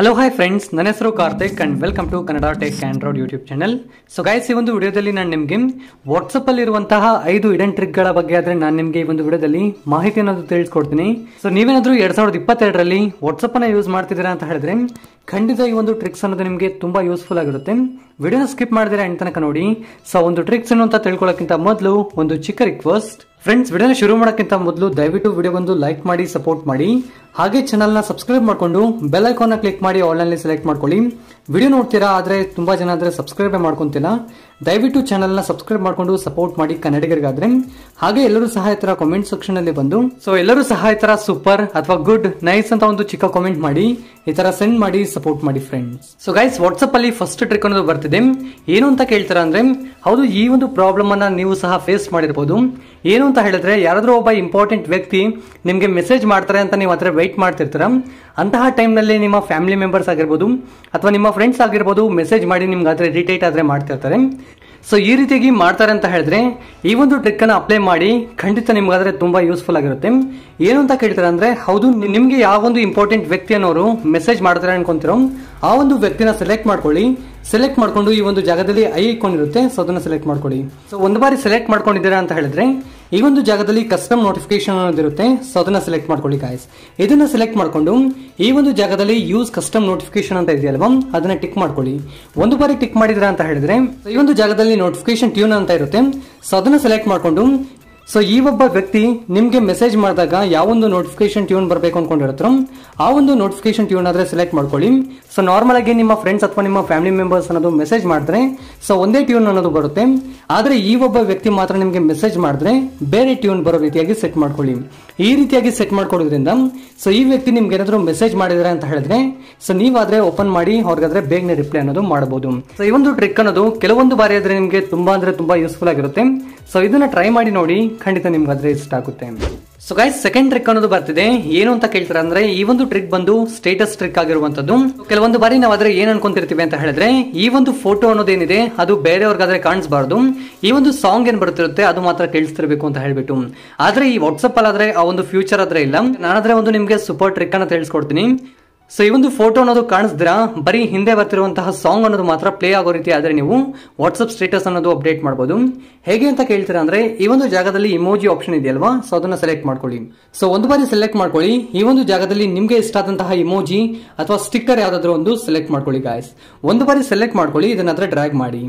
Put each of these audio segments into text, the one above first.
hello hi friends ನನ್ನ ಹೆಸರು Karthik and welcome to Kannada tech android YouTube channel so guys ಈ ಒಂದು ವಿಡಿಯೋದಲ್ಲಿ ನಾನು ನಿಮಗೆ ವಾಟ್ಸಪ್ ಅಲ್ಲಿ ಇರುವಂತಹ ಐದು ಇಡನ್ ಟ್ರಿಕ್ ಗಳ ಬಗ್ಗೆ ಆದ್ರೆ ನಾನು ನಿಮಗೆ ಈ ಒಂದು ವಿಡಿಯೋದಲ್ಲಿ ಮಾಹಿತಿ ಅನ್ನೋದು ತಿಳಿಸ್ಕೊಡ್ತೀನಿ ಸೊ ನೀವೇನಾದ್ರೂ ಎರಡ್ ಸಾವಿರದ ಇಪ್ಪತ್ತೆರಡರಲ್ಲಿ ವಾಟ್ಸಪ್ ಅನ್ನ ಯೂಸ್ ಮಾಡ್ತಿದ್ದೀರಾ ಅಂತ ಹೇಳಿದ್ರೆ ಖಂಡಿತ ಈ ಒಂದು ಟ್ರಿಕ್ಸ್ ಅನ್ನೋದು ನಿಮಗೆ ತುಂಬಾ ಯೂಸ್ಫುಲ್ ಆಗಿರುತ್ತೆ ವಿಡಿಯೋನ ಸ್ಕಿಪ್ ಮಾಡಿದ್ರೆ ಎಂತ ತನಕ ನೋಡಿ ಸೊ ಒಂದು ಟ್ರಿಕ್ಸ್ ಏನು ಅಂತ ತಿಳ್ಕೊಳ್ಳೋಕ್ಕಿಂತ ಮೊದಲು ಒಂದು ಚಿಕ್ಕ ರಿಕ್ವೆಸ್ಟ್ ಫ್ರೆಂಡ್ಸ್ ವಿಡಿಯೋನ ಶುರು ಮಾಡೋಕ್ಕಿಂತ ಮೊದಲು ದಯವಿಟ್ಟು ವಿಡಿಯೋ ಒಂದು ಲೈಕ್ ಮಾಡಿ ಸಪೋರ್ಟ್ ಮಾಡಿ ಹಾಗೆ ಚಾನಲ್ನ ಸಬ್ಸ್ಕ್ರೈಬ್ ಮಾಡ್ಕೊಂಡು ಬೆಲ್ ಐಕಾನ್ನ ಕ್ಲಿಕ್ ಮಾಡಿ ಆನ್ಲೈನ್ ಸೆಲೆಕ್ಟ್ ಮಾಡ್ಕೊಳ್ಳಿ ವಿಡಿಯೋ ನೋಡ್ತೀರಾ ಆದ್ರೆ ತುಂಬಾ ಜನ ಆದ್ರೆ ಸಬ್ಸ್ಕ್ರೈಬ್ ಮಾಡ್ಕೊಂತಿಲ್ಲ ದಯವಿಟ್ಟು ಚಾನಲ್ನ ಸಬ್ಸ್ಕ್ರೈಬ್ ಮಾಡ್ಕೊಂಡು ಸಪೋರ್ಟ್ ಮಾಡಿ ಕನ್ನಡಿಗರಿಗಾದ್ರೆ ಹಾಗೆ ಎಲ್ಲರೂ ಸಹ ಈ ತರ ಕಾಮೆಂಟ್ ಸೆಕ್ಷನ್ ಅಲ್ಲಿ ಬಂದು ಸೊ ಎಲ್ಲರೂ ಸಹ ಈ ತರ ಸೂಪರ್ ಅಥವಾ ಗುಡ್ ನೈಸ್ ಅಂತ ಒಂದು ಚಿಕ್ಕ ಕಾಮೆಂಟ್ ಮಾಡಿ ಈ ತರ ಸೆಂಡ್ ಮಾಡಿ ಸಪೋರ್ಟ್ ಮಾಡಿ ಫ್ರೆಂಡ್ಸ್ ಸೊ ಗೈಸ್ ವಾಟ್ಸ್ಆಪ್ ಅಲ್ಲಿ ಫಸ್ಟ್ ಟ್ರಿಕ್ ಅನ್ನೋದು ಬರ್ತಿದೆ ಏನು ಅಂತ ಕೇಳ್ತಾರ ಅಂದ್ರೆ ಹೌದು ಈ ಒಂದು ಪ್ರಾಬ್ಲಮ್ ಅನ್ನ ನೀವು ಸಹ ಫೇಸ್ ಮಾಡಿರ್ಬೋದು ಏನು ಅಂತ ಹೇಳಿದ್ರೆ ಯಾರಾದ್ರೂ ಒಬ್ಬ ಇಂಪಾರ್ಟೆಂಟ್ ವ್ಯಕ್ತಿ ನಿಮ್ಗೆ ಮೆಸೇಜ್ ಮಾಡ್ತಾರೆ ಅಂತ ನೀವು ಹತ್ರ ವೆಯ್ಟ್ ಮಾಡ್ತಿರ್ತೀರ ಅಂತಹ ಟೈಮ್ ನಲ್ಲಿ ನಿಮ್ಮ ಫ್ಯಾಮಿಲಿ ಮೆಂಬರ್ಸ್ ಆಗಿರ್ಬೋದು ಅಥವಾ ನಿಮ್ಮ ಫ್ರೆಂಡ್ಸ್ ಆಗಿರ್ಬೋದು ಮೆಸೇಜ್ ಮಾಡಿ ನಿಮ್ಗೆ ಆದ್ರೆ ಇರಿಟೇಟ್ ಆದ್ರೆ ಮಾಡ್ತಿರ್ತಾರೆ ಸೊ ಈ ರೀತಿಯಾಗಿ ಮಾಡ್ತಾರೆ ಅಂತ ಹೇಳಿದ್ರೆ ಈ ಒಂದು ಟ್ರಿಕ್ ಅನ್ನ ಅಪ್ಲೈ ಮಾಡಿ ಖಂಡಿತ ನಿಮ್ಗಾದ್ರೆ ತುಂಬಾ ಯೂಸ್ಫುಲ್ ಆಗಿರುತ್ತೆ ಏನು ಅಂತ ಕೇಳ್ತಾರೆ ಅಂದ್ರೆ ಹೌದು ನಿಮ್ಗೆ ಯಾವ ಒಂದು ಇಂಪಾರ್ಟೆಂಟ್ ವ್ಯಕ್ತಿ ಅನ್ನೋರು ಮೆಸೇಜ್ ಮಾಡ್ತಾರೆ ಅನ್ಕೊಂತಿರೋ ಆ ಒಂದು ವ್ಯಕ್ತಿನ ಸೆಲೆಕ್ಟ್ ಮಾಡ್ಕೊಳ್ಳಿ ಸೆಲೆಕ್ಟ್ ಮಾಡ್ಕೊಂಡು ಈ ಒಂದು ಜಾಗದಲ್ಲಿ ಐ ಐಕಾನ್ ಇರುತ್ತೆ ಸೊ ಅದನ್ನ ಸೆಲೆಕ್ಟ್ ಮಾಡ್ಕೊಳ್ಳಿ ಸೊ ಒಂದು ಬಾರಿ ಸೆಲೆಕ್ಟ್ ಮಾಡ್ಕೊಂಡಿದ್ದೀರಾ ಅಂತ ಹೇಳಿದ್ರೆ ಈ ಒಂದು ಜಾಗದಲ್ಲಿ ಕಸ್ಟಮ್ ನೋಟಿಫಿಕೇಶನ್ ಅನ್ನೋದಿರುತ್ತೆ ಸೊ ಅದನ್ನ ಸೆಲೆಕ್ಟ್ ಮಾಡ್ಕೊಳ್ಳಿ ಗಾಯ್ಸ್ ಇದನ್ನ ಸೆಲೆಕ್ಟ್ ಮಾಡ್ಕೊಂಡು ಈ ಒಂದು ಜಾಗದಲ್ಲಿ ಯೂಸ್ ಕಸ್ಟಮ್ ನೋಟಿಫಿಕೇಶನ್ ಅಂತ ಇದೆಯಲ್ವಾ ಅದನ್ನ ಟಿಕ್ ಮಾಡ್ಕೊಳ್ಳಿ ಒಂದು ಬಾರಿ ಟಿಕ್ ಮಾಡಿದ್ರ ಅಂತ ಹೇಳಿದ್ರೆ ಈ ಒಂದು ಜಾಗದಲ್ಲಿ ನೋಟಿಫಿಕೇಶನ್ ಟ್ಯೂನ್ ಅಂತ ಇರುತ್ತೆ ಸೊ ಅದನ್ನ ಸೆಲೆಕ್ಟ್ ಮಾಡ್ಕೊಂಡು ಸೊ ಈ ಒಬ್ಬ ವ್ಯಕ್ತಿ ನಿಮ್ಗೆ ಮೆಸೇಜ್ ಮಾಡಿದಾಗ ಯಾವೊಂದು ನೋಟಿಫಿಕೇಶನ್ ಟ್ಯೂನ್ ಬರಬೇಕು ಅನ್ಕೊಂಡಿರುತ್ತೋ ಆ ಒಂದು ನೋಟಿಫಿಕೇಶನ್ ಟ್ಯೂನ್ ಆದ್ರೆ ಸೆಲೆಕ್ಟ್ ಮಾಡ್ಕೊಳ್ಳಿ ಸೊ ನಾರ್ಮಲ್ ಆಗಿ ನಿಮ್ಮ ಫ್ರೆಂಡ್ಸ್ ಅಥವಾ ನಿಮ್ಮ ಫ್ಯಾಮಿಲಿ ಮೆಂಬರ್ಸ್ ಅನ್ನೋದು ಮೆಸೇಜ್ ಮಾಡಿದ್ರೆ ಸೊ ಒಂದೇ ಟ್ಯೂನ್ ಅನ್ನೋದು ಬರುತ್ತೆ ಆದ್ರೆ ಈ ಒಬ್ಬ ವ್ಯಕ್ತಿ ಮಾತ್ರ ನಿಮ್ಗೆ ಮೆಸೇಜ್ ಮಾಡಿದ್ರೆ ಬೇರೆ ಟ್ಯೂನ್ ಬರೋ ರೀತಿಯಾಗಿ ಸೆಟ್ ಮಾಡ್ಕೊಳ್ಳಿ ಈ ರೀತಿಯಾಗಿ ಸೆಟ್ ಮಾಡ್ಕೊಳ್ಳೋದ್ರಿಂದ ಸೊ ಈ ವ್ಯಕ್ತಿ ನಿಮ್ಗೆ ಏನಾದ್ರು ಮೆಸೇಜ್ ಮಾಡಿದ್ರೆ ಅಂತ ಹೇಳಿದ್ರೆ ಸೊ ನೀವಾದ್ರೆ ಓಪನ್ ಮಾಡಿ ಅವ್ರಿಗಾದ್ರೆ ಬೇಗನೆ ರಿಪ್ಲೈ ಅನ್ನೋದು ಮಾಡಬಹುದು ಸೊ ಈ ಒಂದು ಟ್ರಿಕ್ ಅನ್ನೋದು ಕೆಲವೊಂದು ಬಾರಿ ಆದ್ರೆ ನಿಮ್ಗೆ ತುಂಬಾ ಅಂದ್ರೆ ತುಂಬಾ ಯೂಸ್ಫುಲ್ ಆಗಿರುತ್ತೆ ಸೊ ಇದನ್ನ ಟ್ರೈ ಮಾಡಿ ನೋಡಿ ಖಂಡಿತ ನಿಮ್ಗೆ ಆದ್ರೆ ಇಷ್ಟ ಆಗುತ್ತೆ ಸೊ ಗೈಸ್ ಸೆಕೆಂಡ್ ಟ್ರಿಕ್ ಅನ್ನೋದು ಬರ್ತಿದೆ ಏನು ಅಂತ ಕೇಳ್ತಾರೆ ಅಂದ್ರೆ ಈ ಒಂದು ಟ್ರಿಕ್ ಬಂದು ಸ್ಟೇಟಸ್ ಟ್ರಿಕ್ ಆಗಿರುವಂತದ್ದು ಕೆಲವೊಂದು ಬಾರಿ ನಾವು ಆದ್ರೆ ಏನ್ ಅನ್ಕೊಂತಿರ್ತೀವಿ ಅಂತ ಹೇಳಿದ್ರೆ ಈ ಒಂದು ಫೋಟೋ ಅನ್ನೋದೇನಿದೆ ಅದು ಬೇರೆಯವ್ರಿಗಾದ್ರೆ ಕಾಣಿಸಬಾರ್ದು ಈ ಒಂದು ಸಾಂಗ್ ಏನ್ ಬರ್ತಿರುತ್ತೆ ಅದು ಮಾತ್ರ ಕೇಳಿಸ್ತಿರ್ಬೇಕು ಅಂತ ಹೇಳ್ಬಿಟ್ಟು ಆದ್ರೆ ಈ ವಾಟ್ಸಪ್ ಅಲ್ಲಿ ಆದ್ರೆ ಆ ಒಂದು ಫ್ಯೂಚರ್ ಆದ್ರೆ ಇಲ್ಲ ನಾನಾದ್ರೆ ಒಂದು ನಿಮ್ಗೆ ಸೂಪರ್ ಟ್ರಿಕ್ ಅನ್ನ ತಿಳಿಸ್ಕೊಡ್ತೀನಿ ಸೊ ಈ ಒಂದು ಫೋಟೋ ಅನ್ನೋದು ಕಾಣಿಸಿದ್ರಾ ಬರೀ ಹಿಂದೆ ಬರ್ತಿರುವಂತಹ ಸಾಂಗ್ ಅನ್ನೋದು ಮಾತ್ರ ಪ್ಲೇ ಆಗೋ ರೀತಿ ಆದ್ರೆ ನೀವು ವಾಟ್ಸ್ಆಪ್ ಸ್ಟೇಟಸ್ ಅನ್ನೋದು ಅಪ್ಡೇಟ್ ಮಾಡಬಹುದು ಹೇಗೆ ಅಂತ ಕೇಳ್ತೀರಾ ಅಂದ್ರೆ ಈ ಒಂದು ಜಾಗದಲ್ಲಿ ಇಮೋಜಿ ಆಪ್ಷನ್ ಇದೆಯಲ್ವಾ ಸೊ ಅದನ್ನ ಸೆಲೆಕ್ಟ್ ಮಾಡ್ಕೊಳ್ಳಿ ಸೊ ಒಂದು ಬಾರಿ ಸೆಲೆಕ್ಟ್ ಮಾಡ್ಕೊಳ್ಳಿ ಈ ಒಂದು ಜಾಗದಲ್ಲಿ ನಿಮ್ಗೆ ಇಷ್ಟ ಆದಂತಹ ಇಮೋಜಿ ಅಥವಾ ಸ್ಟಿಕ್ಕರ್ ಯಾವ್ದಾದ್ರು ಒಂದು ಸೆಲೆಕ್ಟ್ ಮಾಡ್ಕೊಳ್ಳಿ ಗಾಯ್ಸ್ ಒಂದು ಬಾರಿ ಸೆಲೆಕ್ಟ್ ಮಾಡ್ಕೊಳ್ಳಿ ಇದನ್ನ ಹತ್ರ ಡ್ರ್ಯಾಗ್ ಮಾಡಿ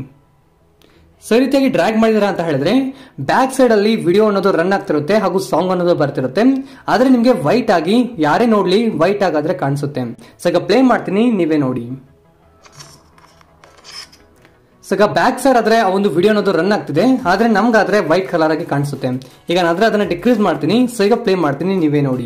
ಸೊ ಈ ರೀತಿಯಾಗಿ ಡ್ರ್ಯಾಗ್ ಮಾಡಿದಿರ ಅಂತ ಹೇಳಿದ್ರೆ ಬ್ಯಾಕ್ ಸೈಡ್ ಅಲ್ಲಿ ವಿಡಿಯೋ ಅನ್ನೋದು ರನ್ ಆಗ್ತಿರುತ್ತೆ ಹಾಗೂ ಸಾಂಗ್ ಅನ್ನೋದು ಬರ್ತಿರುತ್ತೆ ಆದ್ರೆ ನಿಮ್ಗೆ ವೈಟ್ ಆಗಿ ಯಾರೇ ನೋಡ್ಲಿ ವೈಟ್ ಆಗಾದ್ರೆ ಕಾಣಿಸುತ್ತೆ ಸೊ ಈಗ ಪ್ಲೇ ಮಾಡ್ತೀನಿ ನೀವೇ ನೋಡಿ ಸೊ ಈಗ ಬ್ಯಾಕ್ ಸೈಡ್ ಆದ್ರೆ ಆ ಒಂದು ವಿಡಿಯೋ ಅನ್ನೋದು ರನ್ ಆಗ್ತಿದೆ ಆದ್ರೆ ನಮ್ಗಾದ್ರೆ ವೈಟ್ ಕಲರ್ ಆಗಿ ಕಾಣಿಸುತ್ತೆ ಈಗ ನಾದ್ರೆ ಅದನ್ನ ಡಿಕ್ರೀಸ್ ಮಾಡ್ತೀನಿ ಸೊ ಈಗ ಪ್ಲೇ ಮಾಡ್ತೀನಿ ನೀವೇ ನೋಡಿ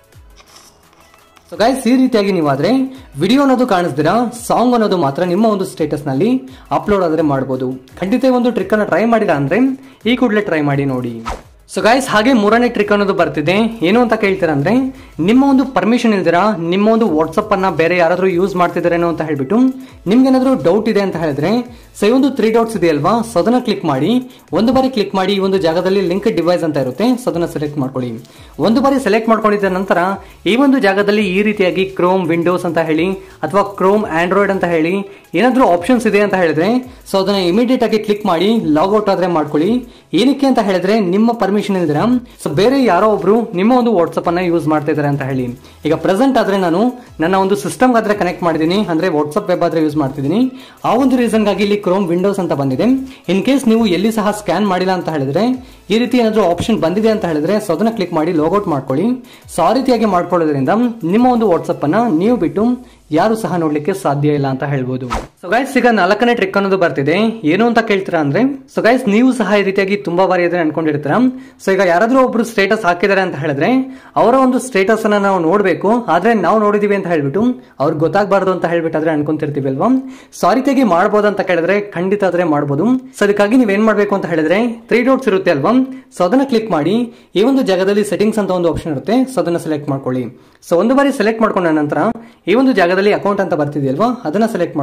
ಸೊ ಗೈಸ್ ಈ ರೀತಿಯಾಗಿ ನೀವಾದ್ರೆ ವಿಡಿಯೋ ಅನ್ನೋದು ಕಾಣಿಸ್ದಿರಾ ಸಾಂಗ್ ಅನ್ನೋದು ಮಾತ್ರ ನಿಮ್ಮ ಒಂದು ಸ್ಟೇಟಸ್ ನಲ್ಲಿ ಅಪ್ಲೋಡ್ ಆದ್ರೆ ಮಾಡಬಹುದು ಖಂಡಿತ ಒಂದು ಟ್ರಿಕ್ ಅನ್ನ ಟ್ರೈ ಮಾಡಿಲ್ಲ ಅಂದ್ರೆ ಈ ಕೂಡಲೇ ಟ್ರೈ ಮಾಡಿ ನೋಡಿ ಸೊ ಗೈಸ್ ಹಾಗೆ ಮೂರನೇ ಟ್ರಿಕ್ ಅನ್ನೋದು ಬರ್ತಿದೆ ಏನು ಅಂತ ಕೇಳ್ತೀರಾ ಅಂದ್ರೆ ನಿಮ್ಮ ಒಂದು ಪರ್ಮಿಷನ್ ಇಲ್ದಿರಾ ನಿಮ್ಮ ಒಂದು ವಾಟ್ಸಪ್ ಅನ್ನ ಬೇರೆ ಯಾರಾದ್ರೂ ಯೂಸ್ ಮಾಡ್ತಿದಾರೇನೋ ಅಂತ ಹೇಳ್ಬಿಟ್ಟು ನಿಮ್ಗೆ ಏನಾದ್ರೂ ಡೌಟ್ ಇದೆ ಅಂತ ಹೇಳಿದ್ರೆ ಸೊ ಈ ಒಂದು ತ್ರೀ ಡೌಟ್ಸ್ ಇದೆಯಲ್ವಾ ಸೊ ಅದನ್ನ ಕ್ಲಿಕ್ ಮಾಡಿ ಒಂದು ಬಾರಿ ಕ್ಲಿಕ್ ಮಾಡಿ ಈ ಒಂದು ಜಾಗದಲ್ಲಿ ಲಿಂಕ್ ಡಿವೈಸ್ ಅಂತ ಇರುತ್ತೆ ಸೊ ಅದನ್ನ ಸೆಲೆಕ್ಟ್ ಮಾಡ್ಕೊಳ್ಳಿ ಒಂದು ಬಾರಿ ಸೆಲೆಕ್ಟ್ ಮಾಡ್ಕೊಂಡಿದ್ದ ನಂತರ ಈ ಒಂದು ಜಾಗದಲ್ಲಿ ಈ ರೀತಿಯಾಗಿ ಕ್ರೋಮ್ ವಿಂಡೋಸ್ ಅಂತ ಹೇಳಿ ಅಥವಾ ಕ್ರೋಮ್ ಆಂಡ್ರಾಯ್ಡ್ ಅಂತ ಹೇಳಿ ಏನಾದ್ರೂ ಆಪ್ಷನ್ಸ್ ಇದೆ ಅಂತ ಹೇಳಿದ್ರೆ ಸೊ ಅದನ್ನ ಇಮಿಡಿಯೇಟ್ ಆಗಿ ಕ್ಲಿಕ್ ಮಾಡಿ ಲಾಗ್ಔಟ್ ಆದ್ರೆ ಮಾಡ್ಕೊಳ್ಳಿ ಏನಕ್ಕೆ ಅಂತ ಹೇಳಿದ್ರೆ ನಿಮ್ಮ ಪರ್ಮಿಷನ್ ಇಲ್ದಿರ ಸೊ ಬೇರೆ ಯಾರೋ ಒಬ್ರು ನಿಮ್ಮ ಒಂದು ವಾಟ್ಸಪ್ ಅನ್ನ ಯೂಸ್ ಮಾಡ್ತಾ ಇದಾರೆ ಅಂತ ಹೇಳಿ ಈಗ ಪ್ರೆಸೆಂಟ್ ಆದ್ರೆ ನಾನು ನನ್ನ ಒಂದು ಸಿಸ್ಟಮ್ ಆದ್ರೆ ಕನೆಕ್ಟ್ ಮಾಡಿದೀನಿ ಅಂದ್ರೆ ವಾಟ್ಸಪ್ ವೆಬ್ ಆದ್ರೆ ಯೂಸ್ ಮಾಡ್ತಿದ್ದೀನಿ ಆ ಒಂದು ರೀಸನ್ ಗಾಗಿ ಇಲ್ಲಿ ಕ್ರೋಮ್ ವಿಂಡೋಸ್ ಅಂತ ಬಂದಿದೆ ಇನ್ ಕೇಸ್ ನೀವು ಎಲ್ಲಿ ಸಹ ಸ್ಕ್ಯಾನ್ ಮಾಡಿಲ್ಲ ಅಂತ ಹೇಳಿದ್ರೆ ಈ ರೀತಿ ಏನಾದ್ರೂ ಆಪ್ಷನ್ ಬಂದಿದೆ ಅಂತ ಹೇಳಿದ್ರೆ ಸೊ ಅದನ್ನ ಕ್ಲಿಕ್ ಮಾಡಿ ಲಾಗೌಟ್ ಮಾಡ್ಕೊಳ್ಳಿ ಸೊ ಆ ರೀತಿಯಾಗಿ ಮಾಡ್ಕೊಳ್ಳೋದ್ರಿಂದ ನಿಮ್ಮ ಒಂದು ವಾಟ್ಸಪ್ ಅನ್ನ ನೀವು ಬಿಟ್ಟು ಯಾರು ಸಹ ನೋಡ್ಲಿಕ್ಕೆ ಸಾಧ್ಯ ಇಲ್ಲ ಅಂತ ಹೇಳ್ಬೋದು ಸೊ ಗೈಸ್ ಈಗ ನಾಲ್ಕನೇ ಟ್ರಿಕ್ ಅನ್ನೋದು ಬರ್ತಿದೆ ಏನು ಅಂತ ಕೇಳ್ತೀರಾ ಅಂದ್ರೆ ಸೊ ಗೈಸ್ ನೀವು ಸಹ ಈ ರೀತಿಯಾಗಿ ತುಂಬಾ ಬಾರಿ ಇದ್ರೆ ಅನ್ಕೊಂಡಿರ್ತೀರ ಸೊ ಈಗ ಯಾರಾದ್ರೂ ಒಬ್ರು ಸ್ಟೇಟಸ್ ಹಾಕಿದ್ದಾರೆ ಅಂತ ಹೇಳಿದ್ರೆ ಅವರ ಒಂದು ಸ್ಟೇಟಸ್ ಅನ್ನ ನಾವು ನೋಡ್ಬೇಕು ಆದ್ರೆ ನಾವು ನೋಡಿದೀವಿ ಅಂತ ಹೇಳ್ಬಿಟ್ಟು ಅವ್ರಿಗೆ ಗೊತ್ತಾಗಬಾರ್ದು ಅಂತ ಹೇಳ್ಬಿಟ್ಟು ಆದ್ರೆ ಅನ್ಕೊಂತಿರ್ತೀವಿ ಅಲ್ವಾ ಸೊ ಆ ರೀತಿಯಾಗಿ ಮಾಡ್ಬೋದು ಅಂತ ಕೇಳಿದ್ರೆ ಖಂಡಿತ ಆದ್ರೆ ಮಾಡ್ಬೋದು ಸೊ ಅದಕ್ಕಾಗಿ ನೀವ್ ಏನ್ ಮಾಡ್ಬೇಕು ಅಂತ ಹೇಳಿದ್ರೆ ತ್ರೀ ಡೌಟ್ಸ್ ಇರುತ್ತೆ ಅಲ್ವಾ ಸೊ ಅದನ್ನ ಕ್ಲಿಕ್ ಮಾಡಿ ಈ ಒಂದು ಜಾಗದಲ್ಲಿ ಸೆಟ್ಟಿಂಗ್ಸ್ ಅಂತ ಒಂದು ಆಪ್ಷನ್ ಇರುತ್ತೆ ಸೊ ಅದನ್ನ ಸೆಲೆಕ್ಟ್ ಮಾಡ್ಕೊಳ್ಳಿ ಸೊ ಒಂದು ಬಾರಿ ಸೆಲೆಕ್ಟ್ ಮಾಡ್ಕೊಂಡ ನಂತರ ಈ ಒಂದು ಜಾಗದಲ್ಲಿ ಅಕೌಂಟ್ ಅಂತ ಬರ್ತಿದೆಯಲ್ವಾ ಅದನ್ನ ಸೆಲೆಕ್ಟ್ ಮಾಡ್ಕೊಳ್ಳಿ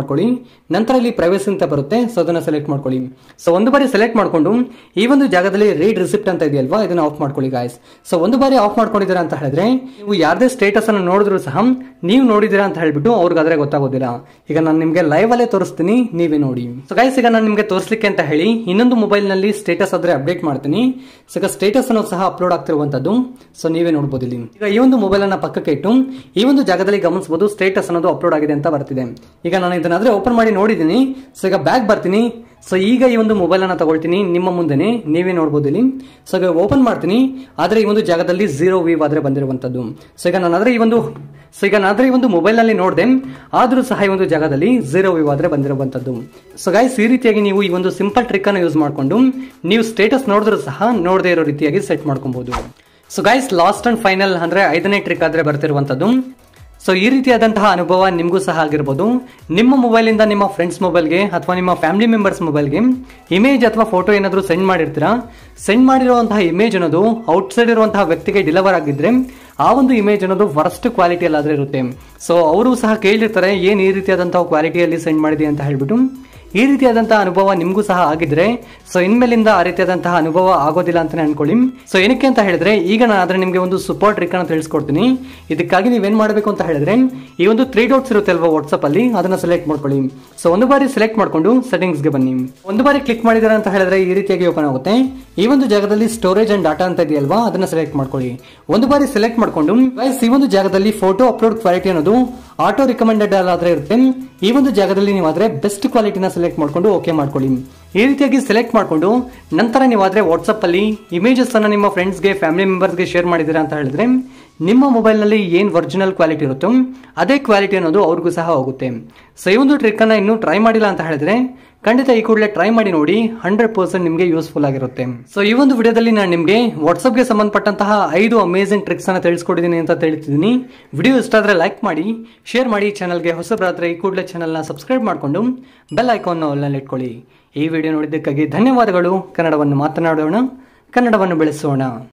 ನಂತರ ಇಲ್ಲಿ ಪ್ರೈವಸಿ ಅಂತ ಬರುತ್ತೆ ಸೊ ಅದನ್ನ ಸೆಲೆಕ್ಟ್ ಮಾಡ್ಕೊಳ್ಳಿ ಸೊ ಒಂದು ಬಾರಿ ಸೆಲೆಕ್ಟ್ ಮಾಡ್ಕೊಂಡು ಈ ಒಂದು ಜಾಗದಲ್ಲಿ ರೀಡ್ ರಿಸಿಪ್ಟ್ ಅಂತ ಇದೆಯಲ್ವಾ ಇದನ್ನ ಆಫ್ ಮಾಡ್ಕೊಳ್ಳಿ ಗಾಯ್ಸ್ ಸೊ ಒಂದು ಬಾರಿ ಆಫ್ ಮಾಡ್ಕೊಂಡಿದ್ದೀರಾ ಅಂತ ಹೇಳಿದ್ರೆ ನೀವು ಯಾರದೇ ಸ್ಟೇಟಸ್ ಅನ್ನು ನೋಡಿದ್ರು ಸಹ ನೀವು ನೋಡಿದ್ದೀರಾ ಅಂತ ಹೇಳ್ಬಿಟ್ಟು ಅವ್ರಿಗಾದ್ರೆ ಗೊತ್ತಾಗೋದಿಲ್ಲ ಈಗ ನಾನು ನಿಮಗೆ ಲೈವ್ ಅಲ್ಲೇ ತೋರಿಸ್ತೀನಿ ನೀವೇ ನೋಡಿ ಸೊ ಗೈಸ್ ಈಗ ನಾನು ನಿಮಗೆ ತೋರಿಸ್ಲಿಕ್ಕೆ ಅಂತ ಹೇಳಿ ಇನ್ನೊಂದು ಮೊಬೈಲ್ ನಲ್ಲಿ ಸ್ಟೇಟಸ್ ಆದ್ರೆ ಅಪ್ಡೇಟ್ ಮಾಡ್ತೀನಿ ಸೊ ಈಗ ಸ್ಟೇಟಸ್ ಅನ್ನು ಸಹ ಅಪ್ಲೋಡ್ ಆಗ್ತಿರುವಂತದ್ದು ಸೊ ನೀವೇ ನೋಡಬಹುದು ಇಲ್ಲಿ ಈಗ ಈ ಒಂದು ಮೊಬೈಲ್ ಅನ್ನ ಪಕ್ಕಕ್ಕೆ ಇಟ್ಟು ಈ ಒಂದು ಜಾಗದಲ್ಲಿ ಗಮನಿಸಬಹುದು ಸ್ಟೇಟಸ್ ಅನ್ನೋದು ಅಪ್ಲೋಡ್ ಆಗಿದೆ ಅಂತ ಬರ್ತಿದೆ ಈಗ ನಾನು ಇದನ್ನಾದ್ರೆ ಓಪನ್ ಮಾಡಿ ನೋಡಿದ್ದೀನಿ ಸೊ ಈಗ ಬ್ಯಾಕ್ ಬರ್ತೀನಿ ಸೊ ಈಗ ಈ ಒಂದು ಮೊಬೈಲ್ ಅನ್ನ ತಗೊಳ್ತೀನಿ ನಿಮ್ಮ ಮುಂದೆನೆ ನೀವೇ ನೋಡಬಹುದು ಇಲ್ಲಿ ಸೊ ಈಗ ಓಪನ್ ಮಾಡ್ತೀನಿ ಆದ್ರೆ ಈ ಒಂದು ಜಾಗದಲ್ಲಿ ಝೀರೋ ವೀವ್ ಆದ್ರೆ ಬಂದಿರುವಂತದ್ದು ಸೊ ಈಗ ನಾನು ಆದ್ರೆ ಈ ಒಂದು ಸೊ ಈಗ ನಾದ್ರೆ ಈ ಒಂದು ಮೊಬೈಲ್ ನಲ್ಲಿ ನೋಡಿದೆ ಆದ್ರೂ ಸಹ ಈ ಒಂದು ಜಾಗದಲ್ಲಿ ಝೀರೋ ವೀವ್ ಆದ್ರೆ ಬಂದಿರುವಂತದ್ದು ಸೊ ಗೈಸ್ ಈ ರೀತಿಯಾಗಿ ನೀವು ಈ ಒಂದು ಸಿಂಪಲ್ ಟ್ರಿಕ್ ಅನ್ನು ಯೂಸ್ ಮಾಡಿಕೊಂಡು ನೀವು ಸ್ಟೇಟಸ್ ನೋಡಿದ್ರು ಸಹ ನೋಡದೇ ಇರೋ ರೀತಿಯಾಗಿ ಸೆಟ್ ಮಾಡ್ಕೊಬಹುದು so guys last and final ಅಂದ್ರೆ ಐದನೇ ಟ್ರಿಕ್ ಆದ್ರೆ ಬರ್ತಿರುವಂತದ್ದು ಸೊ ಈ ರೀತಿಯಾದಂತಹ ಅನುಭವ ನಿಮಗೂ ಸಹ ಆಗಿರ್ಬೋದು ನಿಮ್ಮ ಮೊಬೈಲಿಂದ ನಿಮ್ಮ ಫ್ರೆಂಡ್ಸ್ ಮೊಬೈಲ್ಗೆ ಅಥವಾ ನಿಮ್ಮ ಫ್ಯಾಮಿಲಿ ಮೆಂಬರ್ಸ್ ಮೊಬೈಲ್ಗೆ ಇಮೇಜ್ ಅಥವಾ ಫೋಟೋ ಏನಾದರೂ ಸೆಂಡ್ ಮಾಡಿರ್ತೀರಾ ಸೆಂಡ್ ಮಾಡಿರುವಂತಹ ಇಮೇಜ್ ಅನ್ನೋದು ಔಟ್ಸೈಡ್ ಇರುವಂತಹ ವ್ಯಕ್ತಿಗೆ ಡೆಲಿವರ್ ಆಗಿದ್ರೆ ಆ ಒಂದು ಇಮೇಜ್ ಅನ್ನೋದು ವರ್ಸ್ಟ್ ಕ್ವಾಲಿಟಿಯಲ್ಲಾದ್ರೆ ಇರುತ್ತೆ ಸೊ ಅವರು ಸಹ ಕೇಳಿರ್ತಾರೆ ಏನು ಈ ರೀತಿಯಾದಂತಹ ಕ್ವಾಲಿಟಿಯಲ್ಲಿ ಸೆಂಡ್ ಮಾಡಿದೆ ಅಂತ ಹೇಳ್ಬಿಟ್ಟು ಈ ರೀತಿಯಾದಂತಹ ಅನುಭವ ನಿಮಗೂ ಸಹ ಆಗಿದ್ರೆ ಸೊ ಇನ್ಮೇಲಿಂದ ಆ ರೀತಿಯಾದಂತಹ ಅನುಭವ ಆಗೋದಿಲ್ಲ ಅಂತಾನೆ ಅನ್ಕೊಳ್ಳಿ ಸೊ ಏನಕ್ಕೆ ಅಂತ ಹೇಳಿದ್ರೆ ಈಗ ನಾನು ಆದ್ರೆ ನಿಮಗೆ ಒಂದು ಸೂಪರ್ ಟ್ರಿಕ್ ಅನ್ನು ತಿಳಿಸ್ಕೊಡ್ತೀನಿ ಇದಕ್ಕಾಗಿ ನೀವೇನ್ ಮಾಡಬೇಕು ಅಂತ ಹೇಳಿದ್ರೆ ಈ ಒಂದು ತ್ರೀ ಡಾಟ್ಸ್ ಇರುತ್ತೆ ಅಲ್ವಾ ವಾಟ್ಸ್ಆಪ್ ಅಲ್ಲಿ ಅದನ್ನ ಸೆಲೆಕ್ಟ್ ಮಾಡ್ಕೊಳ್ಳಿ ಸೊ ಒಂದು ಬಾರಿ ಸೆಲೆಕ್ಟ್ ಮಾಡ್ಕೊಂಡು ಸೆಟ್ಟಿಂಗ್ಸ್ ಗೆ ಬನ್ನಿ ಒಂದು ಬಾರಿ ಕ್ಲಿಕ್ ಮಾಡಿದಾರೆ ಅಂತ ಹೇಳಿದ್ರೆ ಈ ರೀತಿಯಾಗಿ ಓಪನ್ ಆಗುತ್ತೆ ಈ ಒಂದು ಜಾಗದಲ್ಲಿ ಸ್ಟೋರೇಜ್ ಅಂಡ್ ಡಾಟಾ ಅಂತ ಇದೆಯಲ್ವಾ ಅದನ್ನ ಸೆಲೆಕ್ಟ್ ಮಾಡ್ಕೊಳ್ಳಿ ಒಂದು ಬಾರಿ ಸೆಲೆಕ್ಟ್ ಮಾಡ್ಕೊಂಡು guys, ಈ ಒಂದು ಜಾಗದಲ್ಲಿ ಫೋಟೋ ಅಪ್ಲೋಡ್ ಕ್ವಾಲಿಟಿ ಅನ್ನೋದು ಆಟೋ ರಿಕಮೆಂಡೆಡ್ ಆದ್ರೆ ಇರುತ್ತೆ ಈ ಒಂದು ಜಾಗದಲ್ಲಿ ನೀವು ಆದ್ರೆ ಬೆಸ್ಟ್ ಕ್ವಾಲಿಟಿನ ಸೆಲೆಕ್ಟ್ ಮಾಡ್ಕೊಂಡು ಓಕೆ ಮಾಡ್ಕೊಳ್ಳಿ ಈ ರೀತಿಯಾಗಿ ಸೆಲೆಕ್ಟ್ ಮಾಡ್ಕೊಂಡು ನಂತರ ನೀವು ಆದ್ರೆ ವಾಟ್ಸಪ್ ಅಲ್ಲಿ ಇಮೇಜಸ್ ಅನ್ನ ನಿಮ್ಮ ಫ್ರೆಂಡ್ಸ್ಗೆ ಫ್ಯಾಮಿಲಿ ಮೆಂಬರ್ಸ್ಗೆ ಶೇರ್ ಮಾಡಿದ್ದೀರಾ ಅಂತ ಹೇಳಿದ್ರೆ ನಿಮ್ಮ ಮೊಬೈಲ್ನಲ್ಲಿ ಏನು ಒರಿಜಿನಲ್ ಕ್ವಾಲಿಟಿ ಇರುತ್ತೋ ಅದೇ ಕ್ವಾಲಿಟಿ ಅನ್ನೋದು ಅವ್ರಿಗೂ ಸಹ ಹೋಗುತ್ತೆ ಸೊ ಈ ಒಂದು ಟ್ರಿಕ್ ಅನ್ನ ಇನ್ನೂ ಟ್ರೈ ಮಾಡಿಲ್ಲ ಅಂತ ಹೇಳಿದ್ರೆ ಖಂಡಿತ ಈ ಕೂಡಲೇ ಟ್ರೈ ಮಾಡಿ ನೋಡಿ ಹಂಡ್ರೆಡ್ ಪರ್ಸೆಂಟ್ ನಿಮಗೆ ಯೂಸ್ಫುಲ್ ಆಗಿರುತ್ತೆ ಸೊ ಈ ಒಂದು ವಿಡಿಯೋದಲ್ಲಿ ನಾನು ನಿಮಗೆ ವಾಟ್ಸಪ್ಗೆ ಸಂಬಂಧಪಟ್ಟಂತಹ ಐದು ಅಮೇಸಿಂಗ್ ಟ್ರಿಕ್ಸ್ ಅನ್ನ ತಿಳಿಸ್ಕೊಟ್ಟಿದ್ದೀನಿ ಅಂತ ತಿಳಿಸಿದ್ದೀನಿ ವಿಡಿಯೋ ಇಷ್ಟ ಆದರೆ ಲೈಕ್ ಮಾಡಿ ಶೇರ್ ಮಾಡಿ ಚಾನಲ್ಗೆ ಹೊಸಬರಾದ್ರೆ ಈ ಕೂಡಲೇ ಚಾನಲ್ನ ಸಬ್ಸ್ಕ್ರೈಬ್ ಮಾಡಿಕೊಂಡು ಬೆಲ್ ಐಕಾನ್ ಆಲ್ನಲ್ಲಿ ಇಟ್ಕೊಳ್ಳಿ ಈ ವಿಡಿಯೋ ನೋಡಿದ್ದಕ್ಕಾಗಿ ಧನ್ಯವಾದಗಳು ಕನ್ನಡವನ್ನು ಮಾತನಾಡೋಣ ಕನ್ನಡವನ್ನು ಬೆಳೆಸೋಣ